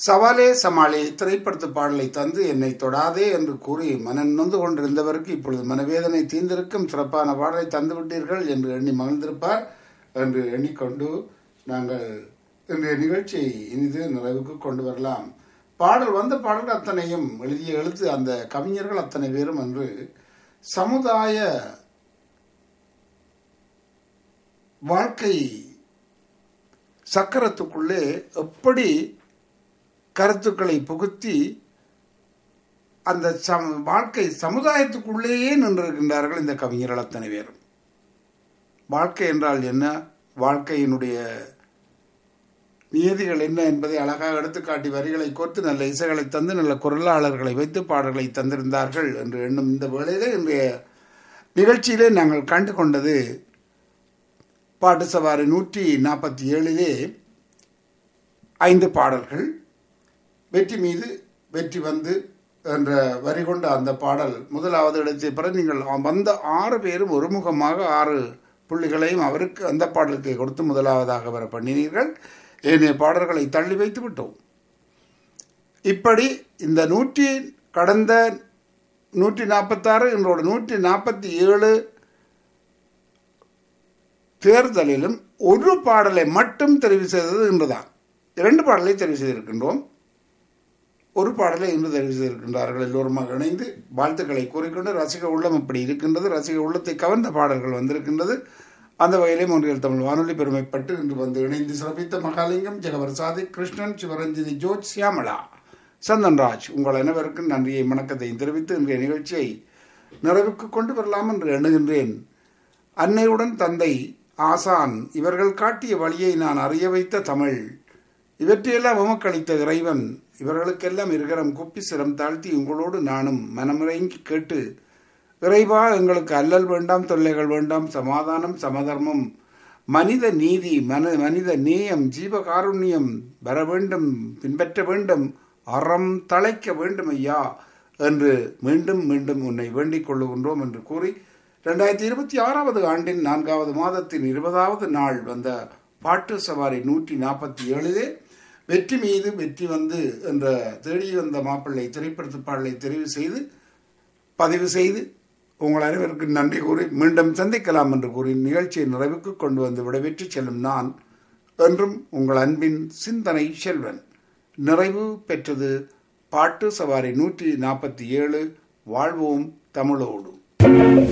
சவாலே சமாளே திரைப்படத்து பாடலை தந்து என்னை தொடாதே என்று கூறி மனம் நொந்து கொண்டிருந்தவருக்கு இப்பொழுது மனவேதனை தீர்ந்திருக்கும் சிறப்பான பாடலை தந்து விட்டீர்கள் என்று எண்ணி மகிழ்ந்திருப்பார் என்று எண்ணிக்கொண்டு நாங்கள் இன்றைய நிகழ்ச்சியை இனிது நிறைவுக்கு கொண்டு வரலாம் பாடல் வந்த பாடல் அத்தனையும் எழுதிய எழுத்து அந்த கவிஞர்கள் அத்தனை பேரும் என்று சமுதாய வாழ்க்கை சக்கரத்துக்குள்ளே எப்படி கருத்துக்களை புகுத்தி அந்த சம் வாழ்க்கை சமுதாயத்துக்குள்ளேயே நின்றிருக்கின்றார்கள் இந்த கவிஞர்கள் அத்தனை பேரும் வாழ்க்கை என்றால் என்ன வாழ்க்கையினுடைய நியதிகள் என்ன என்பதை அழகாக எடுத்துக்காட்டி வரிகளை கோர்த்து நல்ல இசைகளை தந்து நல்ல குரலாளர்களை வைத்து பாடல்களை தந்திருந்தார்கள் என்று எண்ணும் இந்த வேளையிலே இன்றைய நிகழ்ச்சியிலே நாங்கள் கண்டு கொண்டது பாட்டு சவாரி நூற்றி நாற்பத்தி ஏழிலே ஐந்து பாடல்கள் வெற்றி மீது வெற்றி வந்து என்ற வரி கொண்ட அந்த பாடல் முதலாவது இடத்தை பெற நீங்கள் வந்த ஆறு பேரும் ஒருமுகமாக ஆறு புள்ளிகளையும் அவருக்கு அந்த பாடலுக்கு கொடுத்து முதலாவதாக வர பண்ணினீர்கள் ஏனைய பாடல்களை தள்ளி வைத்து விட்டோம் இப்படி இந்த நூற்றி கடந்த நூற்றி நாற்பத்தாறு இன்றோட நூற்றி நாற்பத்தி ஏழு தேர்தலிலும் ஒரு பாடலை மட்டும் தெரிவு செய்தது இன்றுதான் இரண்டு பாடலை தெரிவு செய்திருக்கின்றோம் ஒரு பாடலை இன்று தெரிவு செய்திருக்கின்றார்கள் எல்லோருமாக இணைந்து வாழ்த்துக்களை கூறிக்கொண்டு ரசிக உள்ளம் அப்படி இருக்கின்றது ரசிக உள்ளத்தை கவர்ந்த பாடல்கள் வந்திருக்கின்றது அந்த வகையிலே ஒன்றியல் தமிழ் வானொலி பெருமைப்பட்டு இன்று வந்து இணைந்து சிறப்பித்த மகாலிங்கம் ஜெகவர் சாதிக் கிருஷ்ணன் சிவரஞ்சினி ஜோத் சியாமலா சந்தன்ராஜ் உங்கள் அனைவருக்கும் நன்றியை வணக்கத்தையும் தெரிவித்து இன்றைய நிகழ்ச்சியை நிறைவுக்கு கொண்டு வரலாம் என்று எண்ணுகின்றேன் அன்னையுடன் தந்தை ஆசான் இவர்கள் காட்டிய வழியை நான் அறிய வைத்த தமிழ் இவற்றையெல்லாம் உமக்களித்த இறைவன் இவர்களுக்கெல்லாம் இருகரம் குப்பி சிரம் தாழ்த்தி உங்களோடு நானும் மனமிறங்கி கேட்டு இறைவா எங்களுக்கு அல்லல் வேண்டாம் தொல்லைகள் வேண்டாம் சமாதானம் சமதர்மம் மனித நீதி மன மனித நேயம் ஜீவகாருண்யம் வர வேண்டும் பின்பற்ற வேண்டும் அறம் தழைக்க வேண்டும் ஐயா என்று மீண்டும் மீண்டும் உன்னை வேண்டிக் கொள்ளுகின்றோம் என்று கூறி ரெண்டாயிரத்தி இருபத்தி ஆறாவது ஆண்டின் நான்காவது மாதத்தின் இருபதாவது நாள் வந்த பாட்டு சவாரி நூற்றி நாற்பத்தி ஏழிலே வெற்றி மீது வெற்றி வந்து என்ற தேடி வந்த மாப்பிள்ளை திரைப்படத்து பாடலை தெரிவு செய்து பதிவு செய்து உங்கள் அனைவருக்கு நன்றி கூறி மீண்டும் சந்திக்கலாம் என்று கூறி நிகழ்ச்சியை நிறைவுக்கு கொண்டு வந்து விடைபெற்று செல்லும் நான் என்றும் உங்கள் அன்பின் சிந்தனை செல்வன் நிறைவு பெற்றது பாட்டு சவாரி நூற்றி நாற்பத்தி ஏழு வாழ்வோம் தமிழோடு